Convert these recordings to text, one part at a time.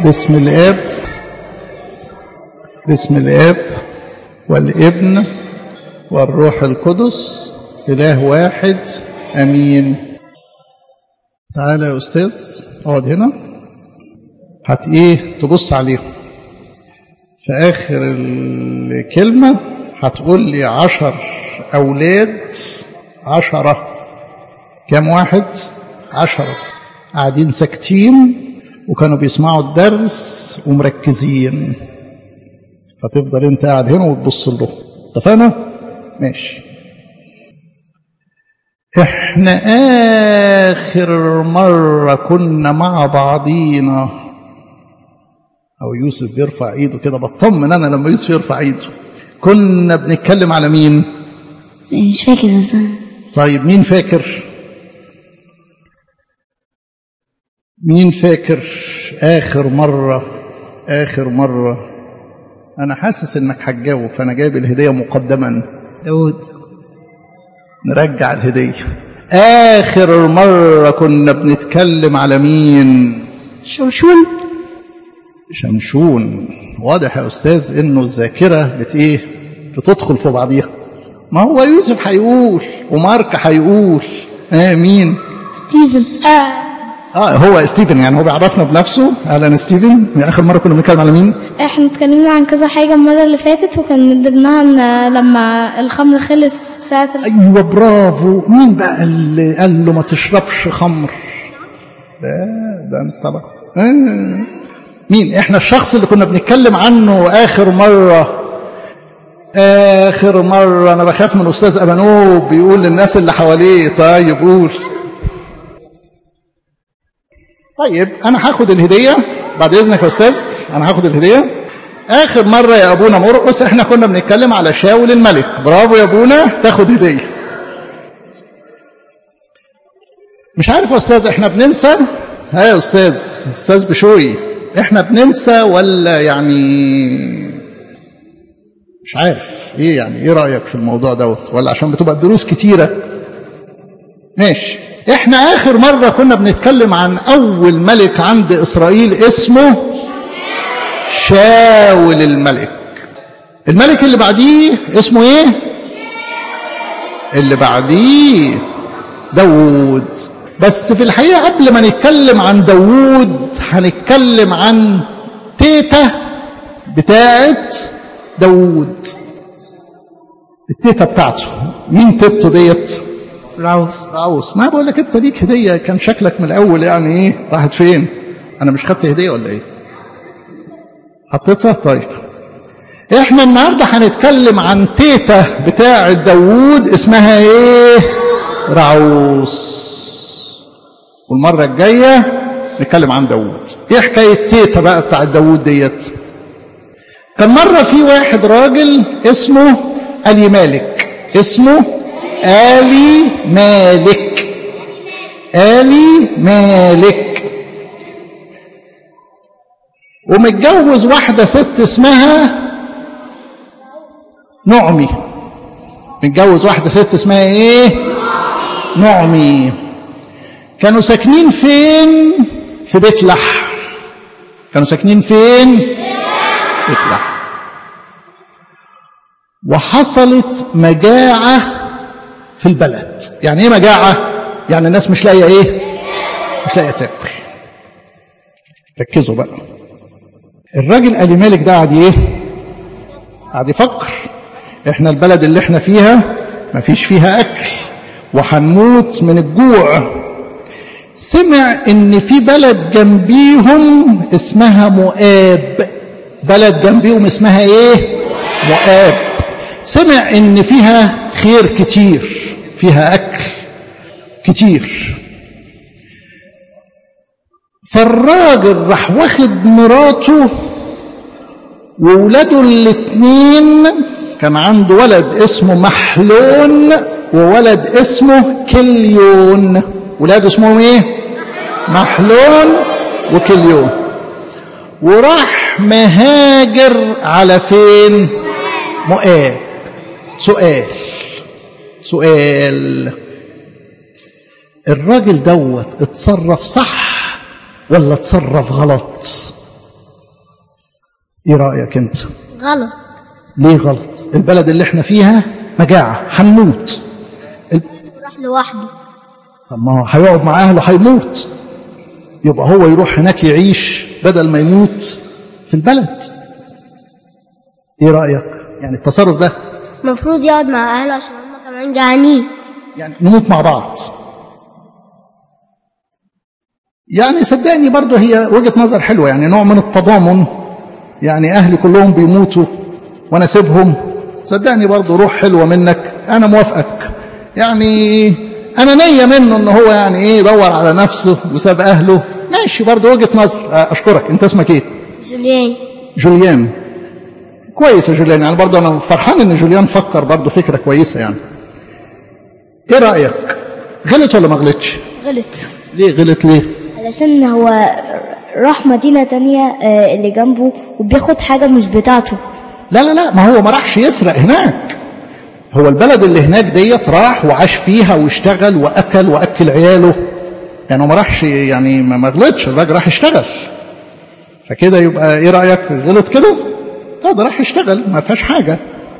باسم الاب باسم الاب والابن والروح القدس اله واحد امين تعالى يا استاذ اقعد هنا هت ايه تبص عليهم في اخر الكلمه هتقول لي عشر اولاد عشره كام واحد عشره قاعدين ساكتين وكانوا بيسمعوا الدرس ومركزين فتفضل انت قاعد هنا وتبص له اتفقنا ماشي احنا اخر مرة كنا مع بعضينا او يوسف بيرفع ايده كده بطمن انا لما يوسف يرفع ايده كنا بنتكلم على مين مش فاكر بس طيب مين فاكر مين فاكر آخر مرة آخر مرة أنا حاسس إنك هتجاوب فأنا جايب الهدية مقدما داود نرجع الهدية آخر مرة كنا بنتكلم على مين شوشون شمشون واضح يا أستاذ إنه الذاكرة بت إيه بتدخل في بعضيها ما هو يوسف هيقول ومارك هيقول آه مين ستيفن آه. اه هو ستيفن يعني هو بيعرفنا بنفسه اهلا ستيفن اخر مره كنا بنتكلم على مين احنا اتكلمنا عن كذا حاجة المرة اللي فاتت وكان من ضمنها ان لما الخمر خلص ساعة ال... ايوه برافو مين بقى اللي قال له ما تشربش خمر ده ده انت بقى آه. مين احنا الشخص اللي كنا بنتكلم عنه اخر مره اخر مره انا بخاف من استاذ ابانوب بيقول للناس اللي حواليه طيب قول طيب انا هاخد الهديه بعد اذنك يا استاذ انا هاخد الهديه اخر مره يا ابونا مرقس احنا كنا بنتكلم على شاول الملك برافو يا ابونا تاخد هديه مش عارف يا استاذ احنا بننسى ها يا استاذ استاذ بشوي احنا بننسى ولا يعني مش عارف ايه يعني ايه رايك في الموضوع دوت ولا عشان بتبقى الدروس كتيره ماشي احنا اخر مرة كنا بنتكلم عن اول ملك عند اسرائيل اسمه شاول الملك الملك اللي بعديه اسمه ايه اللي بعديه داوود بس في الحقيقة قبل ما نتكلم عن داوود هنتكلم عن تيتا بتاعت داوود التيتا بتاعته مين تيتو ديت راوس راوس ما بقول لك انت ليك هديه كان شكلك من الاول يعني ايه راحت فين انا مش خدت هديه ولا ايه حطيتها طيب احنا النهارده هنتكلم عن تيتا بتاعه داوود اسمها ايه راوس والمره الجايه نتكلم عن داوود ايه حكايه تيتا بقى بتاعه داوود ديت كان مره في واحد راجل اسمه الي مالك اسمه آلي مالك آلي مالك ومتجوز واحدة ست اسمها نعمي متجوز واحدة ست اسمها ايه نعمي كانوا ساكنين فين في بيت لحم كانوا ساكنين فين بيت لحم وحصلت مجاعه في البلد يعني ايه مجاعة يعني الناس مش لاقية ايه مش لاقية تاكل ركزوا بقى الراجل آل مالك ده قاعد ايه قاعد يفكر احنا البلد اللي احنا فيها مفيش فيها اكل وهنموت من الجوع سمع ان في بلد جنبيهم اسمها مؤاب بلد جنبيهم اسمها ايه مؤاب سمع ان فيها خير كتير فيها اكل كتير فالراجل راح واخد مراته وولاده الاتنين كان عنده ولد اسمه محلون وولد اسمه كليون ولاده اسمهم ايه محلون وكليون وراح مهاجر على فين مؤاب سؤال سؤال الراجل دوت اتصرف صح ولا اتصرف غلط ايه رايك انت غلط ليه غلط البلد اللي احنا فيها مجاعه هنموت ال- راح لوحده طب ما هو هيقعد مع اهله هيموت يبقى هو يروح هناك يعيش بدل ما يموت في البلد ايه رايك يعني التصرف ده المفروض يقعد مع اهله عشان هم كمان جعانين يعني نموت مع بعض يعني صدقني برضه هي وجهة نظر حلوة يعني نوع من التضامن يعني أهلي كلهم بيموتوا وأنا سيبهم صدقني برضه روح حلوة منك أنا موافقك يعني أنا نية منه إن هو يعني إيه يدور على نفسه وساب أهله ماشي برضه وجهة نظر أشكرك أنت اسمك إيه؟ جوليان جوليان كويس يا جوليان يعني برضه أنا فرحان إن جوليان فكر برضه فكرة كويسة يعني إيه رأيك؟ غلط ولا ما غلطش؟ غلط ليه غلط ليه؟ علشان هو راح مدينة تانية آه، اللي جنبه وبياخد حاجة مش بتاعته لا لا لا ما هو ما راحش يسرق هناك هو البلد اللي هناك ديت راح وعاش فيها واشتغل واكل واكل عياله يعني هو ما راحش يعني ما ما غلطش الراجل راح يشتغل فكده يبقى ايه رايك غلط كده لا ده راح يشتغل ما فيهاش حاجه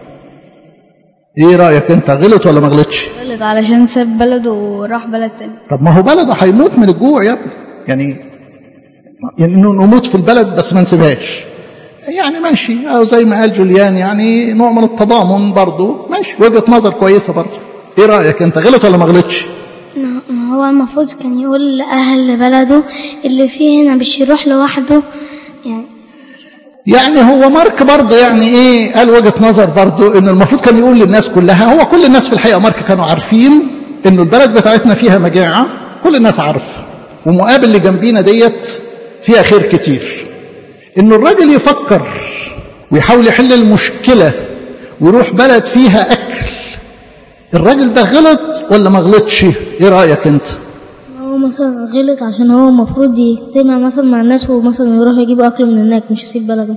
ايه رايك انت غلط ولا ما غلطش غلط علشان ساب بلده وراح بلد تاني طب ما هو بلده هيموت من الجوع يا ابني يعني يعني انه نموت في البلد بس ما نسيبهاش يعني ماشي او زي ما قال جوليان يعني نوع من التضامن برضه ماشي وجهه نظر كويسه برضه ايه رايك انت غلط ولا ما غلطش ما هو المفروض كان يقول لأهل بلده اللي فيه هنا مش يروح لوحده يعني يعني هو مارك برضه يعني ايه قال وجهه نظر برضه ان المفروض كان يقول للناس كلها هو كل الناس في الحقيقه مارك كانوا عارفين انه البلد بتاعتنا فيها مجاعه كل الناس عارفه ومقابل اللي جنبينا ديت فيها خير كتير انه الراجل يفكر ويحاول يحل المشكله ويروح بلد فيها اكل الراجل ده غلط ولا ما غلطش ايه رايك انت هو مثلا غلط عشان هو المفروض يجتمع مثلا مع الناس ومثلا يروح يجيب أكل من هناك مش يسيب بلده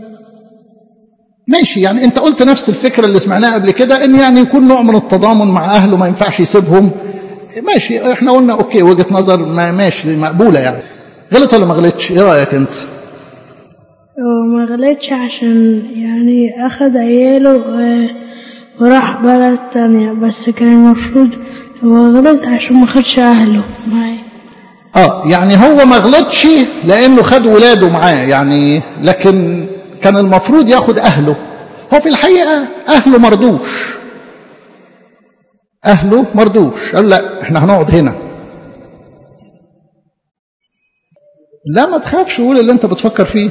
ماشي يعني انت قلت نفس الفكره اللي سمعناها قبل كده ان يعني يكون نوع من التضامن مع اهله ما ينفعش يسيبهم ماشي احنا قلنا اوكي وجهه نظر ما ماشي مقبوله يعني غلط ولا ما غلطش ايه رايك انت هو ما غلطش عشان يعني أخد عياله آه، وراح بلد تانية بس كان المفروض هو غلط عشان ما خدش أهله معاه اه يعني هو ما غلطش لانه خد ولاده معاه يعني لكن كان المفروض ياخد اهله هو في الحقيقه اهله مردوش اهله مردوش قال لا احنا هنقعد هنا لا ما تخافش قول اللي انت بتفكر فيه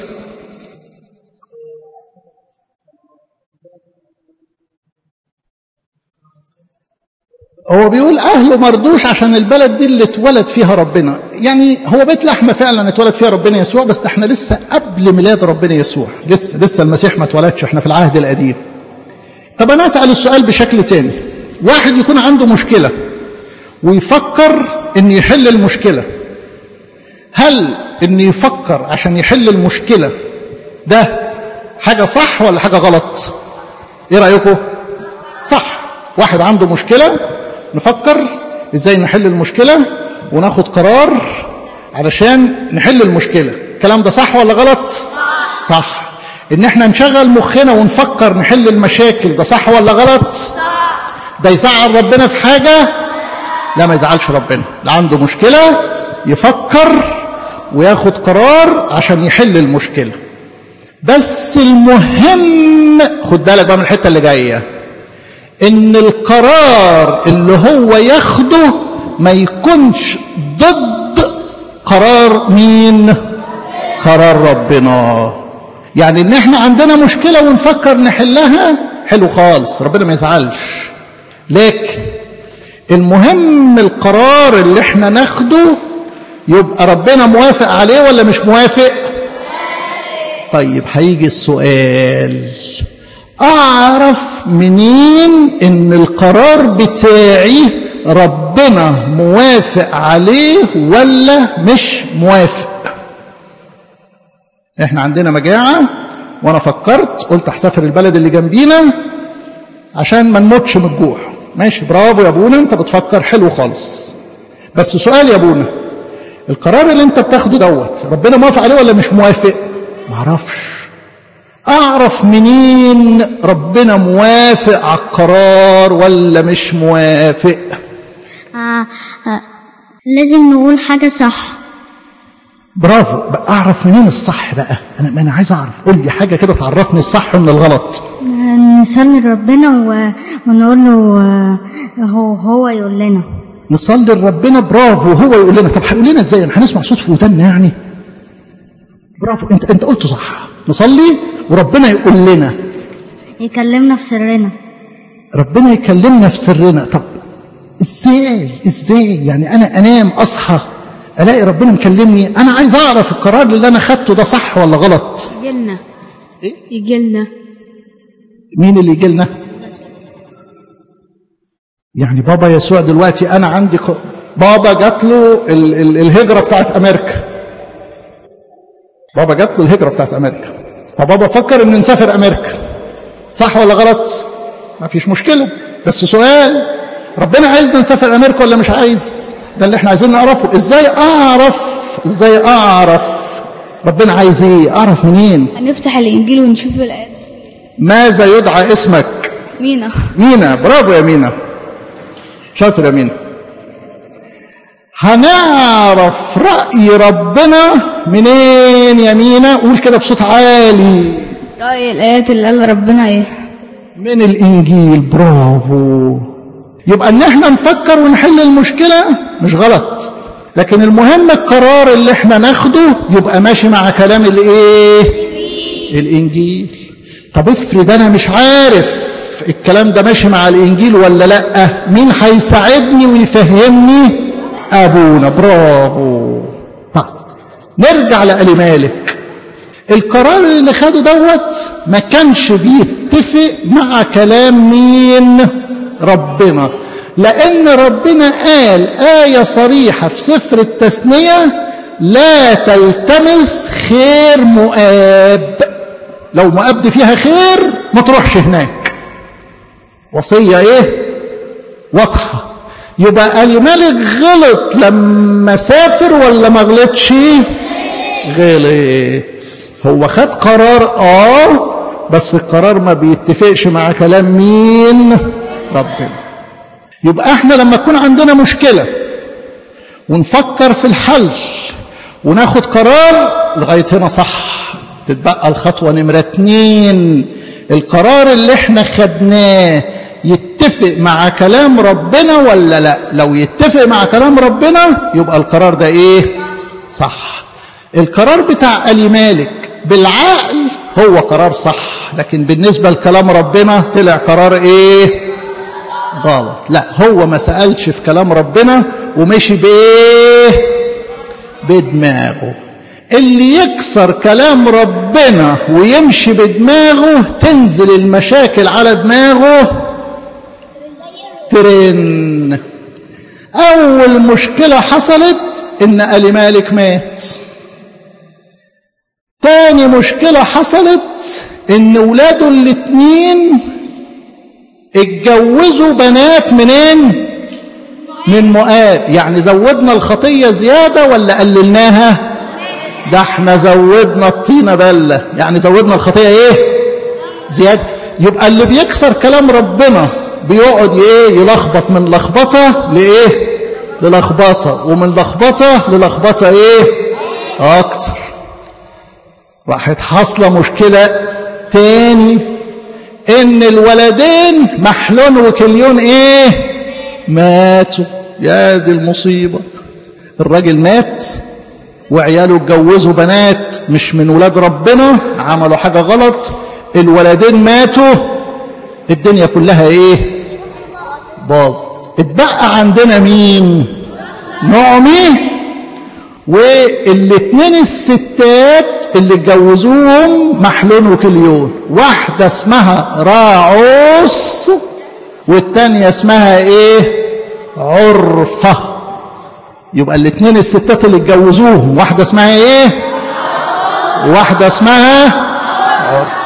هو بيقول اهله مردوش عشان البلد دي اللي اتولد فيها ربنا يعني هو بيت لحمه فعلا اتولد فيها ربنا يسوع بس احنا لسه قبل ميلاد ربنا يسوع لسه لسه المسيح ما اتولدش احنا في العهد القديم طب انا اسال السؤال بشكل تاني واحد يكون عنده مشكله ويفكر ان يحل المشكله هل ان يفكر عشان يحل المشكله ده حاجه صح ولا حاجه غلط ايه رايكم صح واحد عنده مشكله نفكر ازاي نحل المشكله وناخد قرار علشان نحل المشكله الكلام ده صح ولا غلط صح ان احنا نشغل مخنا ونفكر نحل المشاكل ده صح ولا غلط ده يزعل ربنا في حاجه لا ما يزعلش ربنا اللي عنده مشكله يفكر وياخد قرار عشان يحل المشكله بس المهم خد بالك بقى من الحته اللي جايه ان القرار اللي هو ياخده ما يكونش ضد قرار مين قرار ربنا يعني ان احنا عندنا مشكله ونفكر نحلها حلو خالص ربنا ما يزعلش لكن المهم القرار اللي احنا ناخده يبقى ربنا موافق عليه ولا مش موافق طيب هيجي السؤال اعرف منين ان القرار بتاعي ربنا موافق عليه ولا مش موافق احنا عندنا مجاعة وانا فكرت قلت هسافر البلد اللي جنبينا عشان ما نموتش من الجوع ماشي برافو يا ابونا انت بتفكر حلو خالص بس سؤال يا ابونا القرار اللي انت بتاخده دوت ربنا موافق عليه ولا مش موافق معرفش اعرف منين ربنا موافق على القرار ولا مش موافق آه آه لازم نقول حاجة صح برافو بقى اعرف منين الصح بقى انا ما انا عايز اعرف قول لي حاجه كده تعرفني الصح من الغلط نصلي لربنا و... ونقول له آه، هو هو يقول لنا نصلي لربنا برافو هو يقول لنا طب هيقول لنا ازاي ما هنسمع صوت في ودنا يعني برافو انت انت قلت صح نصلي وربنا يقول لنا يكلمنا في سرنا ربنا يكلمنا في سرنا طب ازاي ازاي يعني انا انام اصحى الاقي ربنا مكلمني انا عايز اعرف القرار اللي انا خدته ده صح ولا غلط يجيلنا إيه؟ يجيلنا مين اللي يجي لنا يعني بابا يسوع دلوقتي انا عندي ق- بابا جات له ال- ال- الهجره بتاعت امريكا بابا جات له الهجره بتاعت امريكا فبابا فكر ان نسافر امريكا صح ولا غلط ما فيش مشكله بس سؤال ربنا عايزنا نسافر امريكا ولا مش عايز ده اللي احنا عايزين نعرفه ازاي اعرف ازاي اعرف ربنا عايز ايه اعرف منين هنفتح الإنجيل ونشوف الآيات ماذا يدعى اسمك مينا مينا برافو يا مينا شاطر يا مينا هنعرف رأي ربنا منين يا مينا قول كده بصوت عالي رأي الآيات اللي قال ربنا إيه من الإنجيل برافو يبقى إن إحنا نفكر ونحل المشكلة مش غلط لكن المهم القرار اللي إحنا ناخده يبقى ماشي مع كلام الإيه الإنجيل طب افرض أنا مش عارف الكلام ده ماشي مع الإنجيل ولا لأ مين هيساعدني ويفهمني أبونا برافو طب نرجع لآل مالك القرار اللي خده دوت ما كانش بيتفق مع كلام مين ربنا لأن ربنا قال آية صريحة في سفر التثنية لا تلتمس خير مؤاب لو مؤاب دي فيها خير ما تروحش هناك وصية ايه واضحة يبقى آل مالك غلط لما سافر ولا ما غلطش غلط هو خد قرار اه بس القرار ما بيتفقش مع كلام مين ربنا يبقى احنا لما يكون عندنا مشكلة ونفكر في الحل وناخد قرار لغاية هنا صح تتبقى الخطوة نمرة اتنين القرار اللي احنا خدناه يتفق مع كلام ربنا ولا لا لو يتفق مع كلام ربنا يبقى القرار ده ايه صح القرار بتاع ألي مالك بالعقل هو قرار صح لكن بالنسبة لكلام ربنا طلع قرار ايه غلط لا هو ما سألش في كلام ربنا ومشي بايه بدماغه اللي يكسر كلام ربنا ويمشي بدماغه تنزل المشاكل على دماغه ترن أول مشكلة حصلت إن ألي مالك مات تاني مشكلة حصلت إن ولاده الاتنين اتجوزوا بنات منين؟ من مؤاب يعني زودنا الخطية زيادة ولا قللناها؟ ده احنا زودنا الطينة بلة يعني زودنا الخطية ايه؟ زيادة يبقى اللي بيكسر كلام ربنا بيقعد ايه يلخبط من لخبطة لايه للخبطة ومن لخبطة للخبطة ايه اكتر راحت حاصلة مشكلة تاني ان الولدين محلون وكليون ايه ماتوا يا دي المصيبة الراجل مات وعياله اتجوزوا بنات مش من ولاد ربنا عملوا حاجة غلط الولدين ماتوا الدنيا كلها ايه باظت اتبقى عندنا مين نعمي والاتنين الستات اللي اتجوزوهم محلون وكليون واحدة اسمها راعوس والتانية اسمها ايه عرفة يبقى الاتنين الستات اللي اتجوزوهم واحدة اسمها ايه واحدة اسمها عرفة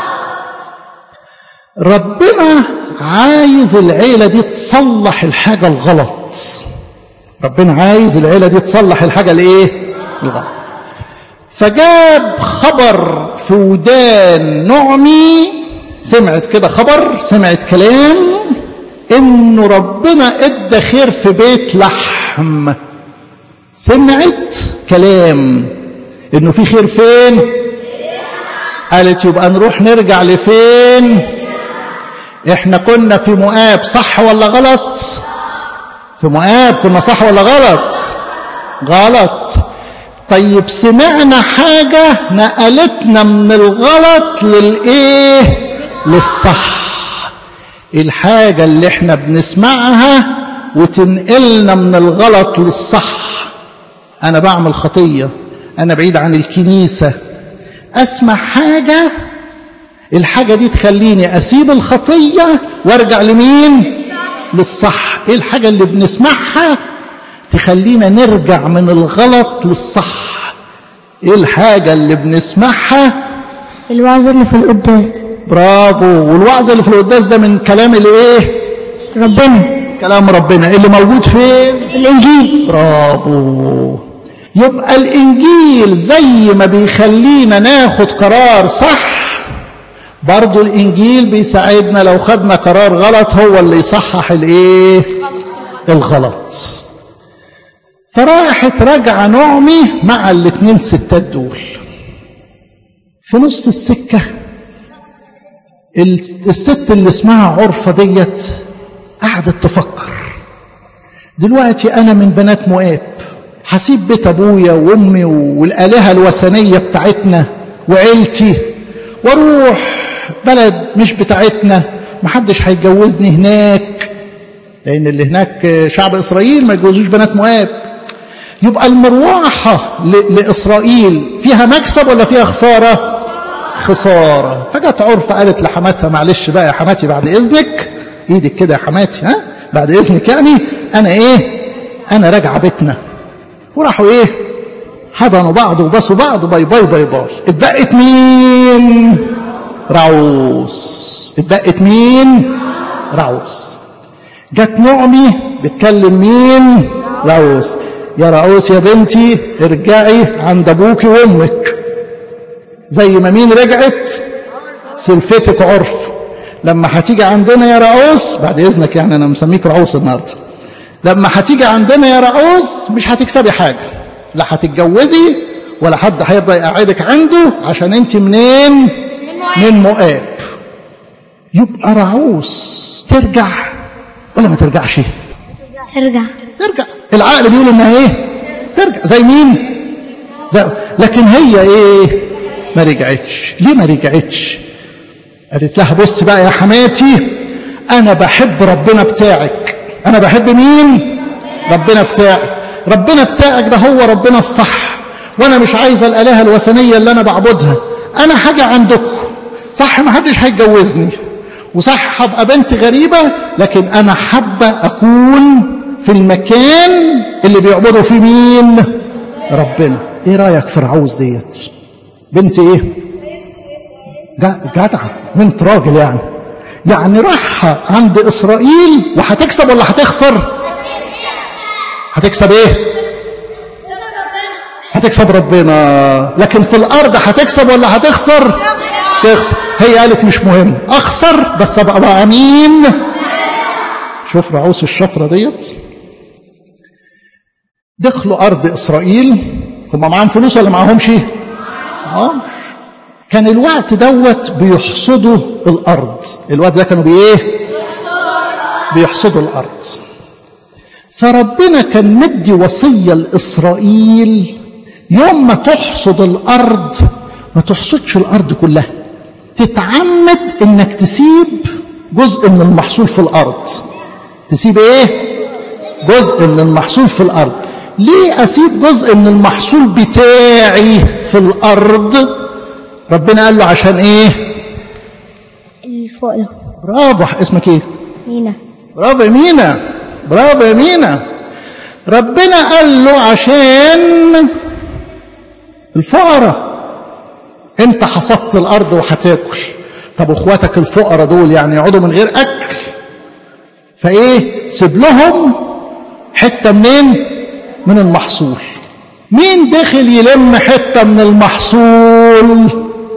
ربنا عايز العيلة دي تصلح الحاجة الغلط ربنا عايز العيلة دي تصلح الحاجة الايه الغلط فجاب خبر في ودان نعمي سمعت كده خبر سمعت كلام انه ربنا ادى خير في بيت لحم سمعت كلام انه في خير فين قالت يبقى نروح نرجع لفين احنا كنا في مؤاب صح ولا غلط في مؤاب كنا صح ولا غلط غلط طيب سمعنا حاجة نقلتنا من الغلط للايه للصح الحاجة اللي احنا بنسمعها وتنقلنا من الغلط للصح انا بعمل خطية انا بعيد عن الكنيسة اسمع حاجة الحاجة دي تخليني اسيب الخطية وارجع لمين للصح ايه الحاجة اللي بنسمعها تخلينا نرجع من الغلط للصح ايه الحاجة اللي بنسمعها الوعظ اللي في القداس برافو والوعظ اللي في القداس ده من كلام الايه ربنا كلام ربنا اللي موجود فين الإنجيل برافو يبقى الانجيل زي ما بيخلينا ناخد قرار صح برضو الانجيل بيساعدنا لو خدنا قرار غلط هو اللي يصحح الايه الغلط فراحت راجعه نعمي مع الاتنين ستات دول في نص السكه الست اللي اسمها عرفه ديت قعدت تفكر دلوقتي انا من بنات مؤاب هسيب بيت ابويا وامي والالهه الوثنيه بتاعتنا وعيلتي واروح بلد مش بتاعتنا محدش هيتجوزني هناك لان اللي هناك شعب اسرائيل ما يتجوزوش بنات مؤاب يبقى المروحه لاسرائيل فيها مكسب ولا فيها خساره خساره فجت عرفه قالت لحماتها معلش بقى يا حماتي بعد اذنك ايدك كده يا حماتي ها بعد اذنك يعني انا ايه انا راجعه بيتنا وراحوا ايه حضنوا بعض وباسوا بعض باي باي باي باي اتبقت مين رعوس اتبقت مين رعوس جت نعمي بتكلم مين رعوس يا رعوس يا بنتي ارجعي عند ابوكي وامك زي ما مين رجعت سلفتك عرف لما هتيجي عندنا يا رعوس بعد اذنك يعني انا مسميك رعوس النهارده لما هتيجي عندنا يا رعوس مش هتكسبي حاجه لا هتتجوزي ولا حد هيرضى يقعدك عنده عشان انت منين من مؤاب يبقى رعوس ترجع ولا ما ترجعش ترجع ترجع العقل بيقول انها ايه ترجع زي مين زي لكن هي ايه ما رجعتش ليه ما رجعتش قالت لها بص بقى يا حماتي انا بحب ربنا بتاعك انا بحب مين ربنا بتاعك ربنا بتاعك ده هو ربنا الصح وانا مش عايزه الالهه الوثنيه اللي انا بعبدها انا حاجه عندكم صح ما حدش هيتجوزني وصح هبقى بنت غريبه لكن انا حابه اكون في المكان اللي بيعبدوا فيه مين ربنا ايه رايك في رعوز ديت بنت ايه جدعه بنت راجل يعني يعني رايحه عند اسرائيل وهتكسب ولا هتخسر هتكسب ايه هتكسب ربنا لكن في الارض هتكسب ولا هتخسر تخسر هي قالت مش مهم اخسر بس ابقى بقى امين شوف رعوس الشطره ديت دخلوا ارض اسرائيل هم معاهم فلوس ولا معاهمش اه كان الوقت دوت بيحصدوا الارض الوقت ده كانوا بايه بيحصدوا الارض فربنا كان مدي وصيه لاسرائيل يوم ما تحصد الارض ما تحصدش الارض كلها تتعمد انك تسيب جزء من المحصول في الارض تسيب ايه جزء من المحصول في الارض ليه اسيب جزء من المحصول بتاعي في الارض ربنا قال له عشان ايه اللي فوق ده برافو اسمك ايه مينا برافو يا مينا برافو يا مينا ربنا قال له عشان الفقراء انت حصدت الارض وهتاكل طب اخواتك الفقراء دول يعني يقعدوا من غير اكل فايه سيب لهم حته منين من المحصول مين دخل يلم حتة من المحصول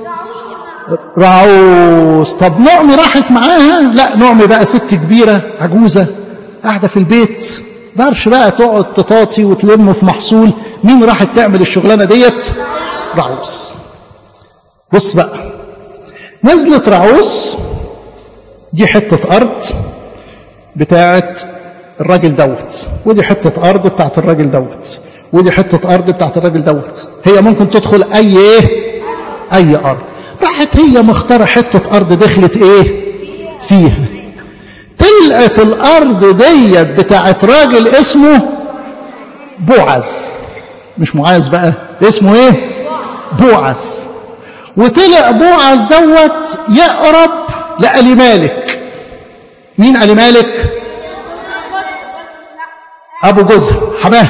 رعوس طب نعمي راحت معاها لا نعمي بقى ست كبيرة عجوزة قاعدة في البيت دارش بقى تقعد تطاطي وتلم في محصول مين راحت تعمل الشغلانة ديت رعوس بص بقى نزلت رعوس دي حتة أرض بتاعت الراجل دوت ودي حتة أرض بتاعت الراجل دوت ودي حتة أرض بتاعت الراجل دوت هي ممكن تدخل أي إيه أي أرض راحت هي مختارة حتة أرض دخلت إيه فيها طلعت الأرض ديت بتاعت راجل اسمه بوعز مش معاذ بقى اسمه إيه بوعز وطلع بوعز دوت يقرب لألي مالك مين ألي مالك أبو جوزها حماه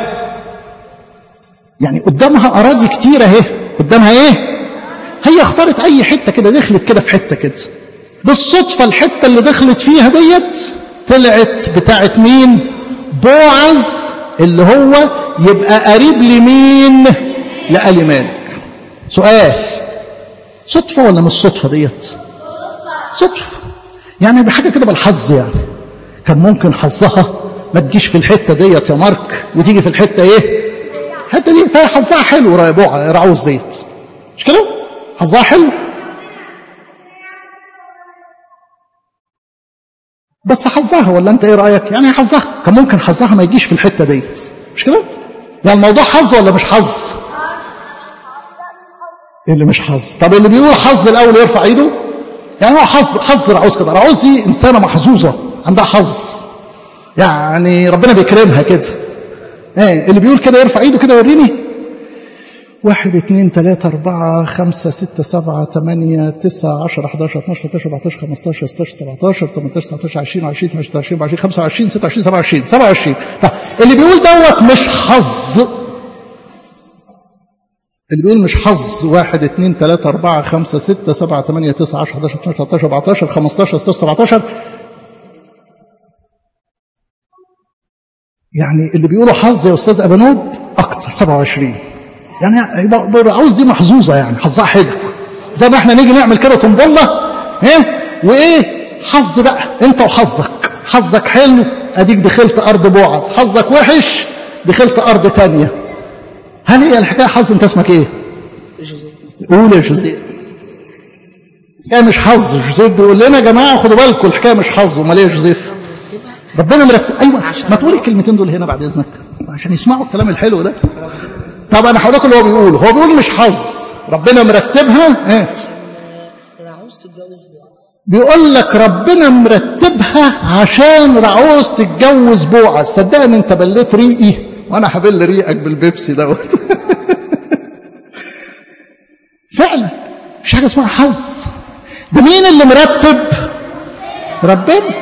يعني قدامها أراضي كتيرة اهي قدامها إيه هي اختارت أي حتة كده دخلت كده في حتة كده بالصدفة الحتة اللي دخلت فيها ديت طلعت بتاعت مين بوعز اللي هو يبقى قريب لمين لألي مالك سؤال صدفة ولا مش صدفة ديت صدفة يعني بحاجة كده بالحظ يعني كان ممكن حظها ما تجيش في الحتة ديت يا مارك وتيجي في الحتة ايه الحتة دي فهي حظها حلو ربوع رعوز ديت مش كده حظها حلو بس حظها ولا انت ايه رأيك يعني حظها كان ممكن حظها ما يجيش في الحتة ديت مش كده يعني الموضوع حظ ولا مش حظ اللي مش حظ طب اللي بيقول حظ الاول يرفع ايده يعني هو حظ حظ رعوز كده رعوز دي انسانه محظوظه عندها حظ يعني ربنا بيكرمها كده ايه اللي بيقول كده يرفع ايده كده وريني واحد اثنين ثلاثة أربعة خمسة ستة سبعة ثمانية تسعة عشرة 11 12 13 14 15 16 17 18 19 20 20 22 23 25 26 27 27 طب اللي بيقول دوت مش حظ اللي بيقول مش حظ واحد اثنين ثلاثة أربعة خمسة ستة سبعة ثمانية تسعة عشرة 11 12 13 14 15 16 17 يعني اللي بيقولوا حظ يا أستاذ أبنوب أكتر 27 يعني عاوز دي محظوظة يعني حظها حلو زي ما احنا نيجي نعمل كده طنبلة ايه وايه حظ بقى انت وحظك حظك حلو اديك دخلت ارض بوعز حظك وحش دخلت ارض تانية هل هي الحكاية حظ انت اسمك ايه قول يا جوزيف الحكاية مش حظ جوزيف بيقول لنا يا جماعة خدوا بالكم الحكاية مش حظ امال ايه يا جوزيف ربنا مرتب ايوه ما تقول الكلمتين دول هنا بعد اذنك عشان يسمعوا الكلام الحلو ده طب انا هقول لكم اللي هو بيقول هو بيقول مش حظ ربنا مرتبها ايه بيقول لك ربنا مرتبها عشان رعوز تتجوز بوعز صدقني انت بليت ريقي وانا هبل ريقك بالبيبسي دوت فعلا مش حاجه اسمها حظ ده مين اللي مرتب ربنا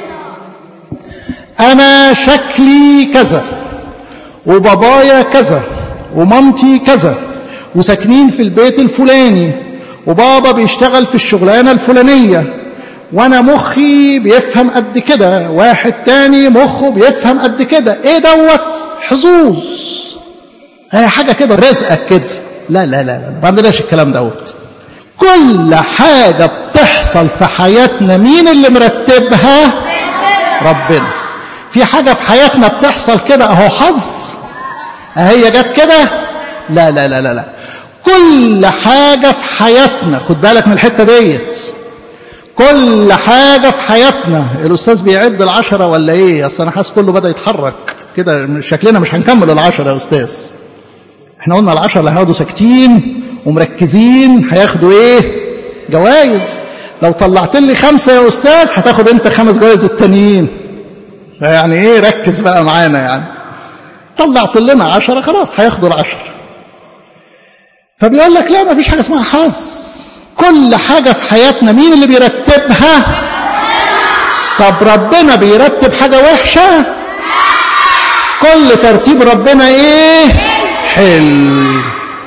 انا شكلي كذا وبابايا كذا ومامتي كذا وساكنين في البيت الفلاني وبابا بيشتغل في الشغلانة الفلانية وانا مخي بيفهم قد كده واحد تاني مخه بيفهم قد كده ايه دوت حظوظ هي حاجة كده رزقك كده لا لا لا لا ما عندناش الكلام دوت كل حاجة بتحصل في حياتنا مين اللي مرتبها ربنا في حاجة في حياتنا بتحصل كده اهو حظ هي جت كده لا لا لا لا لا كل حاجة في حياتنا خد بالك من الحتة ديت كل حاجة في حياتنا الأستاذ بيعد العشرة ولا إيه أصل أنا حاسس كله بدأ يتحرك كده شكلنا مش هنكمل العشرة يا أستاذ احنا قلنا العشرة اللي هيقعدوا ساكتين ومركزين هياخدوا إيه جوائز لو طلعت لي خمسة يا أستاذ هتاخد أنت خمس جوائز التانيين يعني إيه ركز بقى معانا يعني طلعت لنا عشرة خلاص هياخدوا العشرة فبيقول لك لا ما فيش حاجة اسمها حظ كل حاجة في حياتنا مين اللي بيرتبها طب ربنا بيرتب حاجة وحشة كل ترتيب ربنا ايه حلو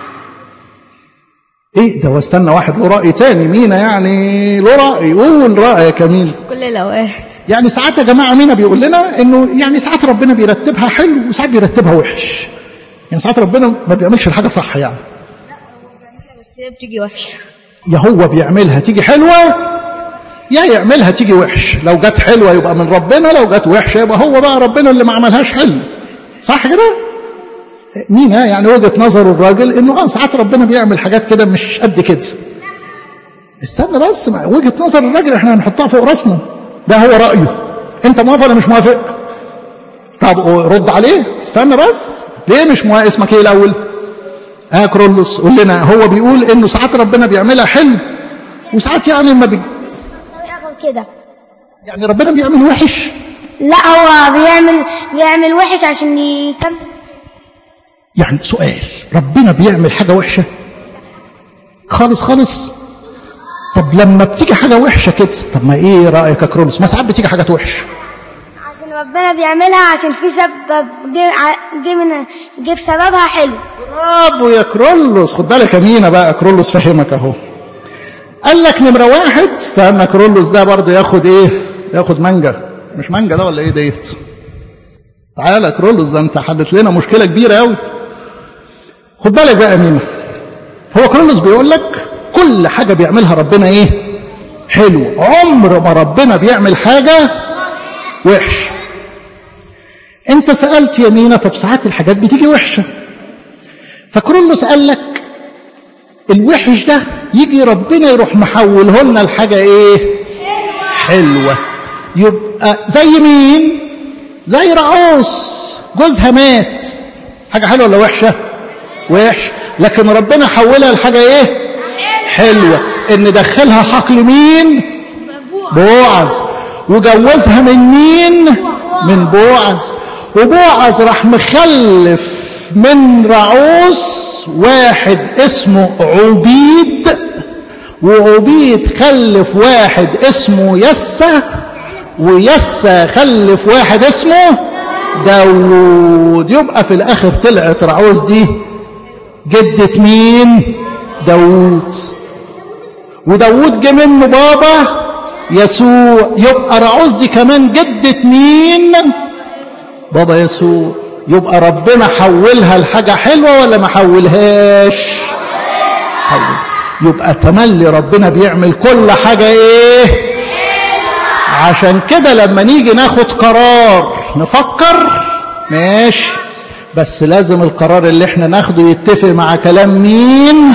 ايه ده واستنى واحد له رأي تاني مين يعني له رأي قول رأيك يا مين كل الأوقات يعني ساعات يا جماعة مينا بيقول لنا انه يعني ساعات ربنا بيرتبها حلو وساعات بيرتبها وحش يعني ساعات ربنا ما بيعملش الحاجه صح يعني بس هي بتيجي وحشة يا هو بيعملها تيجي حلوه يا يعملها تيجي وحش لو جت حلوه يبقى من ربنا لو جت وحشه يبقى هو بقى ربنا اللي ما عملهاش حلو صح كده مين ها؟ يعني وجهه نظر الراجل انه اه ساعات ربنا بيعمل حاجات كده مش قد كده استنى بس ما- وجهه نظر الراجل احنا هنحطها فوق راسنا ده هو رايه انت موافق ولا مش موافق طب رد عليه استنى بس ليه مش موافق اسمك ايه الاول اه كرولوس قول لنا هو بيقول انه ساعات ربنا بيعملها حلو وساعات يعني ما بي... كده يعني ربنا بيعمل وحش لا هو بيعمل بيعمل وحش عشان يكمل يعني سؤال ربنا بيعمل حاجة وحشة خالص خالص طب لما بتيجي حاجة وحشة كده طب ما ايه رأيك يا كرولوس ما ساعات بتيجي حاجات وحشة عشان ربنا بيعملها عشان في سبب جه ع- جه من جه بسببها حلو برافو يا كرولوس خد بالك يا مينا بقى يا كرولوس فهمك اهو قال لك نمرة واحد استنى كرولوس ده برضه ياخد ايه ياخد مانجا مش مانجا ده ولا ايه ديت تعالى يا كرولوس ده انت حدث لنا مشكلة كبيرة قوي خد بالك بقى يا مينا هو كرولوس بيقول لك كل حاجة بيعملها ربنا ايه حلو عمر ما ربنا بيعمل حاجة وحش انت سألت يا مينا طب ساعات الحاجات بتيجي وحشة فكرولوس قال لك الوحش ده يجي ربنا يروح محوله لنا الحاجة ايه حلوة يبقى زي مين زي رعوس جوزها مات حاجة حلوة ولا وحشة وحش لكن ربنا حولها لحاجة ايه حلوة ان دخلها حقل مين بوعز وجوزها من مين من بوعز وبوعز راح مخلف من رعوس واحد اسمه عبيد وعبيد خلف واحد اسمه يسى ويسى خلف واحد اسمه داوود يبقى في الاخر طلعت رعوس دي جدة مين داوود وداوود جه منه بابا يسوع يبقى رعوز دي كمان جدة مين بابا يسوع يبقى ربنا حولها لحاجة حلوة ولا ما حولهاش حول يبقى تملي ربنا بيعمل كل حاجة ايه عشان كده لما نيجي ناخد قرار نفكر ماشي بس لازم القرار اللي احنا ناخده يتفق مع كلام مين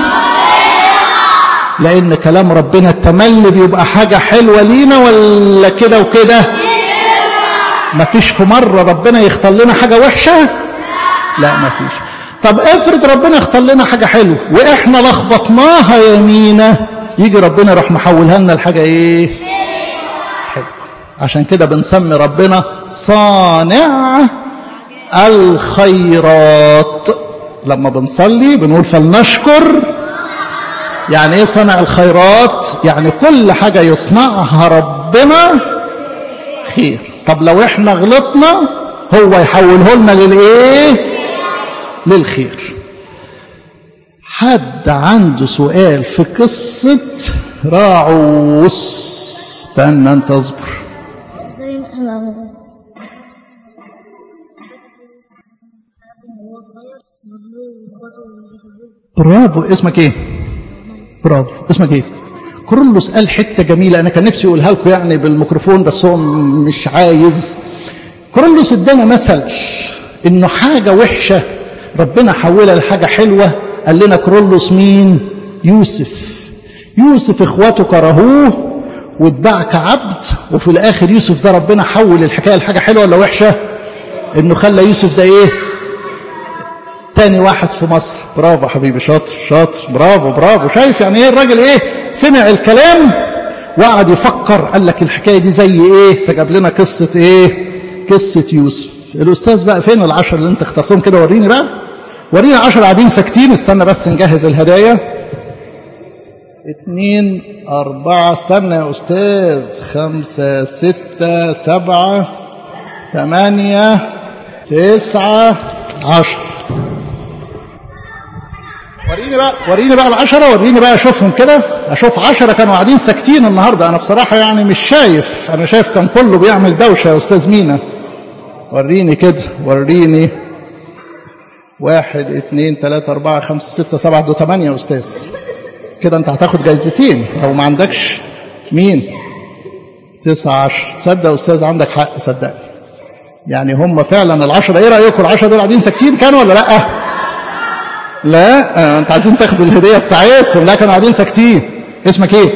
لان كلام ربنا التملي بيبقى حاجة حلوة لينا ولا كده وكده مفيش في مرة ربنا يختار لنا حاجة وحشة لا مفيش طب افرض ربنا اختار لنا حاجة حلوة واحنا لخبطناها يمينة يجي ربنا يروح محولها لنا الحاجة ايه حلو عشان كده بنسمي ربنا صانع الخيرات لما بنصلي بنقول فلنشكر يعني ايه صنع الخيرات يعني كل حاجة يصنعها ربنا خير طب لو احنا غلطنا هو يحوله لنا للايه للخير حد عنده سؤال في قصة راعوس استنى انت اصبر زي ما احنا برافو اسمك ايه برافو اسمك ايه كرولوس قال حته جميله انا كان نفسي اقولها لكم يعني بالميكروفون بس هو مش عايز كرولوس ادانا مثل انه حاجه وحشه ربنا حولها لحاجه حلوه قال لنا كرولوس مين يوسف يوسف اخواته كرهوه واتباع كعبد وفي الاخر يوسف ده ربنا حول الحكايه لحاجه حلوه ولا وحشه انه خلى يوسف ده ايه تاني واحد في مصر برافو حبيبي شاطر شاطر برافو برافو شايف يعني ايه الراجل ايه سمع الكلام وقعد يفكر قال لك الحكايه دي زي ايه فجاب لنا قصه ايه قصه يوسف الاستاذ بقى فين العشر اللي انت اخترتهم كده وريني بقى وريني عشر قاعدين ساكتين استنى بس نجهز الهدايا اتنين أربعة استنى يا أستاذ خمسة ستة سبعة ثمانية تسعة عشر وريني بقى وريني بقى العشرة وريني بقى اشوفهم كده اشوف عشرة كانوا قاعدين ساكتين النهاردة انا بصراحة يعني مش شايف انا شايف كان كله بيعمل دوشة يا استاذ مينا وريني كده وريني واحد اتنين تلاتة أربعة خمسة ستة سبعة دول تمانية يا أستاذ كده أنت هتاخد جايزتين لو ما عندكش مين تسعة عشر تصدق أستاذ عندك حق صدقني يعني هم فعلا العشرة إيه رأيكم العشرة دول قاعدين ساكتين كانوا ولا لأ؟ لا آه، أنت عايزين تاخدوا الهدية بتاعتهم لا كانوا قاعدين ساكتين اسمك إيه؟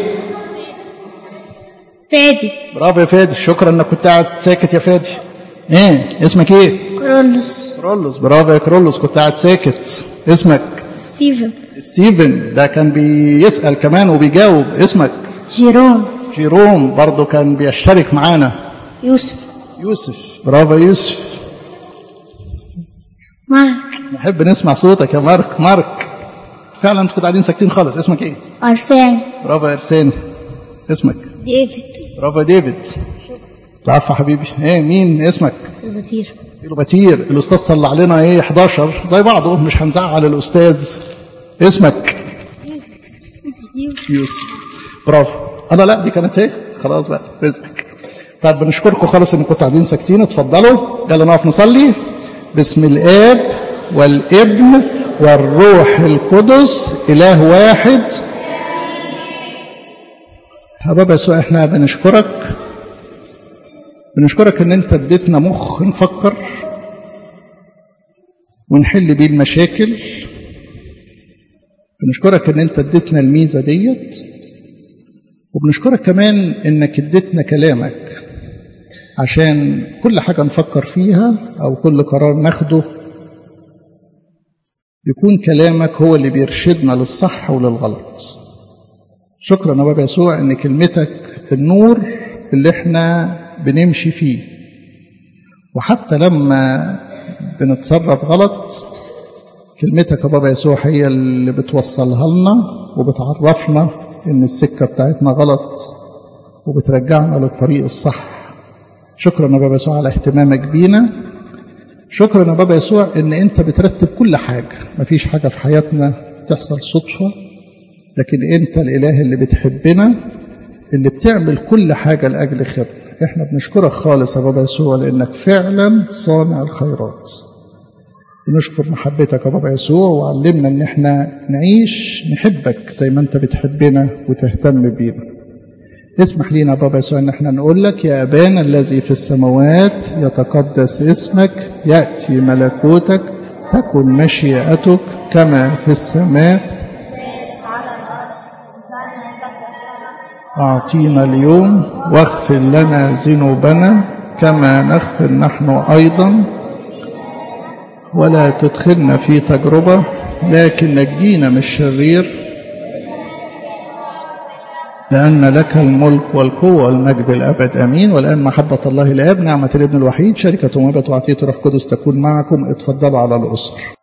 فادي برافو يا فادي شكرا انك كنت قاعد ساكت يا فادي ايه اسمك ايه كرولوس كرولوس برافو يا كرولوس كنت قاعد ساكت اسمك ستيفن ستيفن ده كان بيسأل كمان وبيجاوب اسمك جيروم جيروم برضه كان بيشترك معانا يوسف يوسف برافو يا يوسف مارك نحب نسمع صوتك يا مارك مارك فعلا انتوا كنتوا قاعدين ساكتين خالص اسمك ايه أرسان برافو يا ارساني اسمك ديفيد برافو يا ديفيد العفو يا حبيبي ايه مين اسمك البطير كيلوباتير الاستاذ طلع علينا ايه 11 زي بعضه مش هنزعل الاستاذ اسمك يوسف برافو انا لا دي كانت ايه خلاص بقى رزقك طيب بنشكركم خالص ان كنتوا قاعدين ساكتين اتفضلوا يلا نقف نصلي باسم الاب والابن والروح القدس اله واحد يا بابا يسوع احنا بنشكرك بنشكرك ان انت اديتنا مخ نفكر ونحل بيه المشاكل بنشكرك ان انت اديتنا الميزه ديت وبنشكرك كمان انك اديتنا كلامك عشان كل حاجه نفكر فيها او كل قرار ناخده يكون كلامك هو اللي بيرشدنا للصح وللغلط شكرا يا بابا يسوع ان كلمتك النور اللي احنا بنمشي فيه وحتى لما بنتصرف غلط كلمتك يا بابا يسوع هي اللي بتوصلها لنا وبتعرفنا ان السكه بتاعتنا غلط وبترجعنا للطريق الصح شكرا يا بابا يسوع على اهتمامك بينا شكرا يا بابا يسوع ان انت بترتب كل حاجه مفيش حاجه في حياتنا تحصل صدفه لكن انت الاله اللي بتحبنا اللي بتعمل كل حاجه لاجل خيرنا احنا بنشكرك خالص يا بابا يسوع لانك فعلا صانع الخيرات بنشكر محبتك يا بابا يسوع وعلمنا ان احنا نعيش نحبك زي ما انت بتحبنا وتهتم بينا اسمح لينا يا بابا يسوع ان احنا نقول لك يا ابانا الذي في السماوات يتقدس اسمك ياتي ملكوتك تكن مشيئتك كما في السماء أعطينا اليوم واغفر لنا ذنوبنا كما نغفر نحن أيضا ولا تدخلنا في تجربة لكن نجينا من الشرير لأن لك الملك والقوة والمجد الأبد أمين والآن محبة الله الآب نعمة الابن الوحيد شركة ومبة وعطية روح قدس تكون معكم اتفضلوا على الأسر